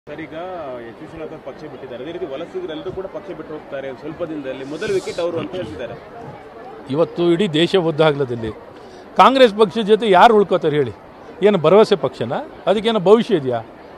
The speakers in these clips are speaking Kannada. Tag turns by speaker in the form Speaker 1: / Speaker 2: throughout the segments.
Speaker 1: ಸರ್ ಈಗ ಎಚ್ ವಿಶ್ವನಾಥ್ ಅವರು ಪಕ್ಷ ಬಿಟ್ಟಿದ್ದಾರೆ ಅದೇ ರೀತಿ ವಲಸಿಗರೆಲ್ಲರೂ ಕೂಡ ಪಕ್ಷ ಬಿಟ್ಟು ಹೋಗ್ತಾರೆ ಸ್ವಲ್ಪ ದಿನದಲ್ಲಿ ಮೊದಲ ವಿಕೆಟ್ ಅವರು ಅಂತ ಹೇಳ್ತಿದ್ದಾರೆ
Speaker 2: ಇವತ್ತು ಇಡೀ ದೇಶ ಒದ್ದಾಗ್ಲದಲ್ಲಿ ಕಾಂಗ್ರೆಸ್ ಪಕ್ಷದ ಜೊತೆ ಯಾರು ಉಳ್ಕೋತಾರೆ ಹೇಳಿ ಏನು ಭರವಸೆ ಪಕ್ಷನ ಅದಕ್ಕೇನು ಭವಿಷ್ಯ ಇದೆಯಾ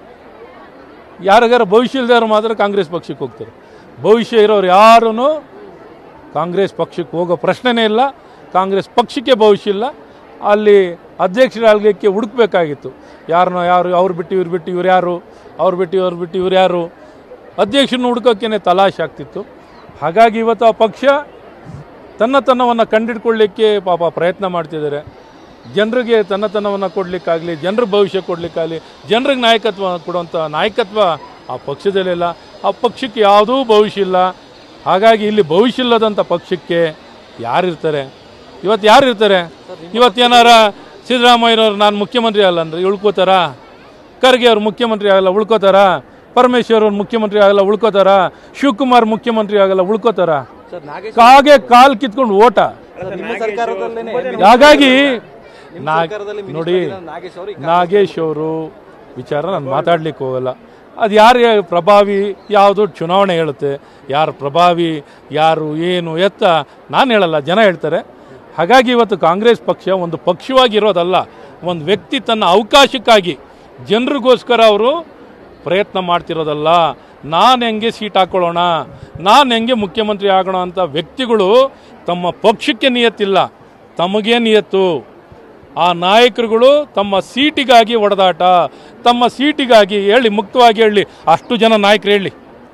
Speaker 2: ಯಾರಿಗಾರ ಭವಿಷ್ಯ ಇಲ್ದವ್ರು ಮಾತ್ರ ಕಾಂಗ್ರೆಸ್ ಪಕ್ಷಕ್ಕೆ ಹೋಗ್ತಾರೆ ಭವಿಷ್ಯ ಇರೋರು ಯಾರೂ ಕಾಂಗ್ರೆಸ್ ಪಕ್ಷಕ್ಕೆ ಹೋಗೋ ಪ್ರಶ್ನೆನೇ ಇಲ್ಲ ಕಾಂಗ್ರೆಸ್ ಪಕ್ಷಕ್ಕೆ ಭವಿಷ್ಯ ಇಲ್ಲ ಅಲ್ಲಿ ಅಧ್ಯಕ್ಷರಾಗಲಿಕ್ಕೆ ಹುಡುಕ್ಬೇಕಾಗಿತ್ತು ಯಾರನ್ನೋ ಯಾರು ಅವ್ರು ಬಿಟ್ಟು ಇವ್ರು ಬಿಟ್ಟು ಇವ್ರು ಯಾರು ಅವ್ರು ಬಿಟ್ಟು ಇವ್ರು ಬಿಟ್ಟು ಇವ್ರು ಯಾರು ಅಧ್ಯಕ್ಷರನ್ನ ಹುಡುಕೋಕ್ಕೇನೆ ತಲಾಶೆ ಆಗ್ತಿತ್ತು ಹಾಗಾಗಿ ಇವತ್ತು ಆ ಪಕ್ಷ ತನ್ನತನವನ್ನು ಕಂಡಿಡ್ಕೊಳ್ಳಿಕ್ಕೆ ಪಾಪ ಪ್ರಯತ್ನ ಮಾಡ್ತಿದ್ದಾರೆ ಜನರಿಗೆ ತನ್ನತನವನ್ನು ಕೊಡಲಿಕ್ಕಾಗಲಿ ಜನರ ಭವಿಷ್ಯ ಕೊಡಲಿಕ್ಕಾಗಲಿ ಜನರಿಗೆ ನಾಯಕತ್ವ ಕೊಡುವಂಥ ನಾಯಕತ್ವ ಆ ಪಕ್ಷದಲ್ಲಿಲ್ಲ ಆ ಪಕ್ಷಕ್ಕೆ ಯಾವುದೂ ಭವಿಷ್ಯ ಇಲ್ಲ ಹಾಗಾಗಿ ಇಲ್ಲಿ ಭವಿಷ್ಯ ಇಲ್ಲದಂಥ ಪಕ್ಷಕ್ಕೆ ಯಾರಿರ್ತಾರೆ ಇವತ್ತು ಯಾರು ಇರ್ತಾರೆ ಇವತ್ತೇನಾರ ಸಿದ್ದರಾಮಯ್ಯನವ್ರು ನಾನು ಮುಖ್ಯಮಂತ್ರಿ ಆಗಲ್ಲ ಅಂದ್ರೆ ಉಳ್ಕೋತಾರಾ ಖರ್ಗೆ ಅವ್ರು ಮುಖ್ಯಮಂತ್ರಿ ಆಗಲ್ಲ ಉಳ್ಕೋತಾರ ಪರಮೇಶ್ವರ್ ಅವ್ರು ಮುಖ್ಯಮಂತ್ರಿ ಆಗಲ್ಲ ಉಳ್ಕೋತಾರ ಶಿವಕುಮಾರ್ ಮುಖ್ಯಮಂತ್ರಿ ಆಗಲ್ಲ ಉಳ್ಕೋತಾರ
Speaker 3: ಸರ್ ನಾಗೇಶ್
Speaker 2: ಕಾಗೆ ಕಾಲ್ ಕಿತ್ಕೊಂಡು ಓಟ
Speaker 3: ಸರ್, ನಿಮ್ಮ ಸರ್ಕಾರದಲ್ಲೇನೆ
Speaker 2: ಹಾಗಾಗಿ
Speaker 3: ನಿಮ್ಮ
Speaker 2: ನಾ-
Speaker 3: ಸರ್ಕಾರದಲ್ಲಿ minister
Speaker 2: ನೋಡಿ
Speaker 3: ಆಗಿರೋ ನಾಗೇಶ್ ಅವರು ಈಗ
Speaker 2: ನಾಗೇಶ್ ಅವರು ವಿಚಾರ ನಾನು ಮಾತಾಡ್ಲಿಕ್ಕೆ ಹೋಗಲ್ಲ ಅದು ಯಾರು ಪ್ರಭಾವಿ ಯಾವುದು ಚುನಾವಣೆ ಹೇಳುತ್ತೆ ಯಾರು ಪ್ರಭಾವಿ ಯಾರು ಏನು ಎತ್ತ ನಾನು ಹೇಳಲ್ಲ ಜನ ಹೇಳ್ತಾರೆ ಹಾಗಾಗಿ ಇವತ್ತು ಕಾಂಗ್ರೆಸ್ ಪಕ್ಷ ಒಂದು ಪಕ್ಷವಾಗಿರೋದಲ್ಲ ಒಂದು ವ್ಯಕ್ತಿ ತನ್ನ ಅವಕಾಶಕ್ಕಾಗಿ ಜನರಿಗೋಸ್ಕರ ಅವರು ಪ್ರಯತ್ನ ಮಾಡ್ತಿರೋದಲ್ಲ ನಾನು ಹೆಂಗೆ ಸೀಟ್ ಹಾಕೊಳ್ಳೋಣ ನಾನು ಹೆಂಗೆ ಮುಖ್ಯಮಂತ್ರಿ ಆಗೋಣ ಅಂತ ವ್ಯಕ್ತಿಗಳು ತಮ್ಮ ಪಕ್ಷಕ್ಕೆ ನಿಯತ್ತಿಲ್ಲ ತಮಗೇ ನಿಯತ್ತು ಆ ನಾಯಕರುಗಳು ತಮ್ಮ ಸೀಟಿಗಾಗಿ ಒಡೆದಾಟ ತಮ್ಮ ಸೀಟಿಗಾಗಿ ಹೇಳಿ ಮುಕ್ತವಾಗಿ ಹೇಳಿ ಅಷ್ಟು ಜನ ನಾಯಕರು ಹೇಳಿ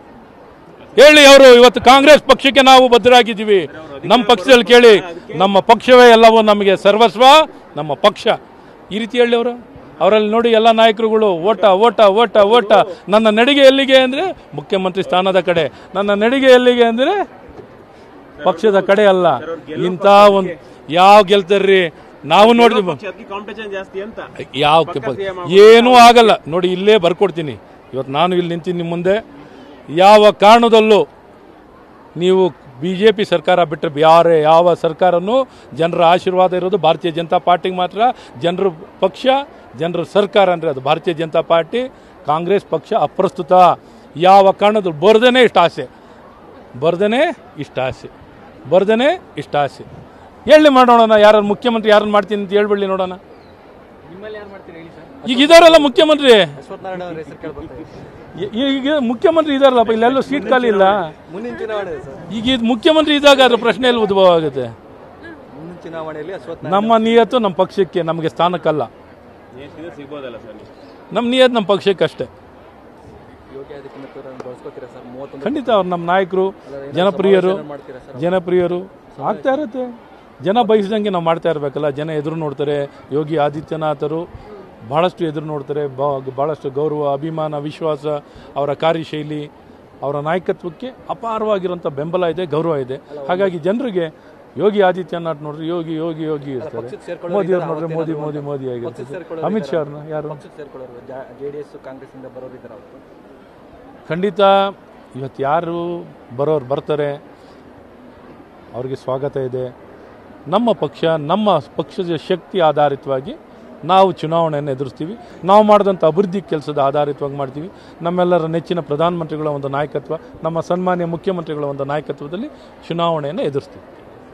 Speaker 2: ಹೇಳಿ ಅವರು ಇವತ್ತು ಕಾಂಗ್ರೆಸ್ ಪಕ್ಷಕ್ಕೆ ನಾವು ಬದ್ಧರಾಗಿದ್ದೀವಿ ನಮ್ಮ ಪಕ್ಷದಲ್ಲಿ ಕೇಳಿ ನಮ್ಮ ಪಕ್ಷವೇ ಎಲ್ಲವೂ ನಮಗೆ ಸರ್ವಸ್ವ ನಮ್ಮ ಪಕ್ಷ ಈ ರೀತಿ ಹೇಳಿ ಅವರು ಅವರಲ್ಲಿ ನೋಡಿ ಎಲ್ಲ ನಾಯಕರುಗಳು ಓಟ ಓಟ ಓಟ ಓಟ ನನ್ನ ನಡಿಗೆ ಎಲ್ಲಿಗೆ ಅಂದರೆ ಮುಖ್ಯಮಂತ್ರಿ ಸ್ಥಾನದ ಕಡೆ ನನ್ನ ನಡಿಗೆ ಎಲ್ಲಿಗೆ ಅಂದರೆ ಪಕ್ಷದ ಕಡೆ ಅಲ್ಲ ಇಂಥ ಒಂದು ಯಾವ ಗೆಲ್ತಾರ್ರಿ ನಾವು ನೋಡಿದ್ವಿ
Speaker 1: ಪಕ್ಷ ಅದಕ್ಕೆ ಕಾಂಪಿಟೇಷನ್ ಜಾಸ್ತಿ ಅಂತ
Speaker 2: ಯಾವ ಏನೂ ಆಗಲ್ಲ ನೋಡಿ ಇಲ್ಲೇ ಬರ್ಕೊಡ್ತೀನಿ ಇವತ್ತು ನಾನು ಇಲ್ಲಿ ನಿಂತೀನಿ ನಿಮ್ಮ ಮುಂದೆ ಯಾವ ಕಾರಣದಲ್ಲೂ ನೀವು ಬಿ ಜೆ ಪಿ ಸರ್ಕಾರ ಬಿಟ್ಟರೆ ಬೇರೆ ಯಾವ ಸರ್ಕಾರನೂ ಜನರ ಆಶೀರ್ವಾದ ಇರೋದು ಭಾರತೀಯ ಜನತಾ ಪಾರ್ಟಿಗೆ ಮಾತ್ರ ಜನರ ಪಕ್ಷ ಜನರ ಸರ್ಕಾರ ಅಂದರೆ ಅದು ಭಾರತೀಯ ಜನತಾ ಪಾರ್ಟಿ ಕಾಂಗ್ರೆಸ್ ಪಕ್ಷ ಅಪ್ರಸ್ತುತ ಯಾವ ಕಾರಣದ ಬರ್ದೇನೆ ಇಷ್ಟ ಆಸೆ ಬರ್ದೇನೆ ಇಷ್ಟ ಆಸೆ ಬರ್ದೇನೆ ಇಷ್ಟ ಆಸೆ ಹೇಳಿ ಮಾಡೋಣ ಯಾರು ಮುಖ್ಯಮಂತ್ರಿ ಯಾರನ್ನು ಮಾಡ್ತೀನಿ ಅಂತ ಹೇಳ್ಬಿಡ್ಲಿ ನೋಡೋಣ
Speaker 3: ನಿಮ್ಮಲ್ಲಿ ಯಾರು ಮಾಡ್ತೀರಿ ಹೇಳಿ ಸರ್
Speaker 2: ಈಗ ಇದಾರಲ್ಲ ಮುಖ್ಯಮಂತ್ರಿ
Speaker 3: ಅಶ್ವತ್ಥನಾರಾಯಣ ಅವ್ರ ಹೆಸರು ಕೇಳ್ಬರ್ತಾ ಇದೆ
Speaker 2: ಈ- ಈಗ ಮುಖ್ಯಮಂತ್ರಿ ಇದಾರಲ್ಲಪ್ಪ ಇಲ್ಲೆಲ್ಲೂ ಸೀಟ್ ಖಾಲಿ ಇಲ್ಲ
Speaker 3: ಮುಂದಿನ ಚುನಾವಣೆ ಇದೆ ಸರ್
Speaker 2: ಈಗ ಇದು ಮುಖ್ಯಮಂತ್ರಿ ಇದ್ದಾಗ ಅದ್ರ ಪ್ರಶ್ನೆ ಎಲ್ಲಿ ಉದ್ಭವ ಆಗುತ್ತೆ
Speaker 3: ಮುಂದಿನ ಚುನಾವಣೆಯಲ್ಲಿ ಅಶ್ವತ್ಥ
Speaker 2: ನಮ್ಮ ನಿಯತ್ತು ನಮ್ಮ ಪಕ್ಷಕ್ಕೆ ನಮಗೆ ಸ್ಥಾನಕ್ಕಲ್ಲ
Speaker 1: ದೇಶದಿಂದ ಸಿಗ್ಬೋದಲ್ಲ ಸರ್ ನೀವು
Speaker 2: ನಮ್ಮ ನಿಯತ್ ನಮ್ಮ ಪಕ್ಷಕ್ಕೆ ಅಷ್ಟೇ
Speaker 3: ಯೋಗಿ ಆದಿತ್ಯನಾಥ್ ಅವರನ್ನು ಬಳಸ್ಕೋತೀರಾ ಸರ್ ಮೂವತ್ತೊಂದು
Speaker 2: ಖಂಡಿತ ಅವ್ರು ನಮ್ಮ ನಾಯಕರು ಜನಪ್ರಿಯರು
Speaker 3: ಮಾಡ್ತೀರಾ ಸರ್
Speaker 2: ಜನಪ್ರಿಯರು ಆಗ್ತಾ ಇರುತ್ತೆ ಜನ ಬಯಸಿದಂಗೆ ನಾವು ಮಾಡ್ತಾ ಇರಬೇಕಲ್ಲ ಜನ ಎದುರು ನೋಡ್ತಾರೆ ಯೋಗಿ ಆದಿತ್ಯನಾಥರು ಭಾಳಷ್ಟು ಎದುರು ನೋಡ್ತಾರೆ ಬಾ- ಭಾಳಷ್ಟು ಗೌರವ ಅಭಿಮಾನ ವಿಶ್ವಾಸ ಅವರ ಕಾರ್ಯಶೈಲಿ ಅವರ ನಾಯಕತ್ವಕ್ಕೆ ಅಪಾರವಾಗಿರುವಂಥ ಬೆಂಬಲ ಇದೆ ಗೌರವ ಇದೆ ಹಾಗಾಗಿ ಜನರಿಗೆ ಯೋಗಿ ಆದಿತ್ಯನಾಥ್ ನೋಡ್ರಿ ಯೋಗಿ ಯೋಗಿ ಯೋಗಿ ಇರ್ತಾರೆ
Speaker 3: ಪಕ್ಷಕ್ಕೆ ಸೇರ್ಕೊಳ್ಳೋರು
Speaker 2: ಮೋದಿ ಅವ್ರು
Speaker 3: ಇದ್ದಾರಾ?
Speaker 2: ನೋಡ್ರಿ ಮೋದಿ ಮೋದಿ ಮೋದಿ
Speaker 3: ಪಕ್ಷಕ್ಕೆ
Speaker 2: ಆಗಿರ್ತಾರೆ
Speaker 3: ಸೇರ್ಕೊಳ್ಳೋರು
Speaker 2: ಅಮಿತ್ ಶಾ
Speaker 3: ಇದ್ದಾರಾ?
Speaker 2: ಅವ್ರನ್ನ ಯಾರು
Speaker 3: ಪಕ್ಷಕ್ಕೆ ಸೇರ್ಕೊಳ್ಳೋರು ಜೆ ಡಿ ಎಸ್ ಕಾಂಗ್ರೆಸ್ ಇಂದ ಬರೋರಿದ್ದಾರೆ ಅವತ್ತು
Speaker 2: ಖಂಡಿತ ಇವತ್ತು ಯಾರು ಬರೋರು ಬರ್ತಾರೆ ಅವ್ರಿಗೆ ಸ್ವಾಗತ ಇದೆ ನಮ್ಮ ಪಕ್ಷ ನಮ್ಮ ಪಕ್ಷದ ಶಕ್ತಿ ಆಧಾರಿತವಾಗಿ ನಾವು ಚುನಾವಣೆಯನ್ನು ಎದುರಿಸ್ತೀವಿ ನಾವು ಮಾಡಿದಂಥ ಅಭಿವೃದ್ಧಿ ಕೆಲಸದ ಆಧಾರಿತವಾಗಿ ಮಾಡ್ತೀವಿ ನಮ್ಮೆಲ್ಲರ ನೆಚ್ಚಿನ ಪ್ರಧಾನಮಂತ್ರಿಗಳ ಒಂದು ನಾಯಕತ್ವ ನಮ್ಮ ಸನ್ಮಾನ್ಯ ಮುಖ್ಯಮಂತ್ರಿಗಳ ಒಂದು ನಾಯಕತ್ವದಲ್ಲಿ ಚುನಾವಣೆಯನ್ನು ಎದುರಿಸ್ತೀವಿ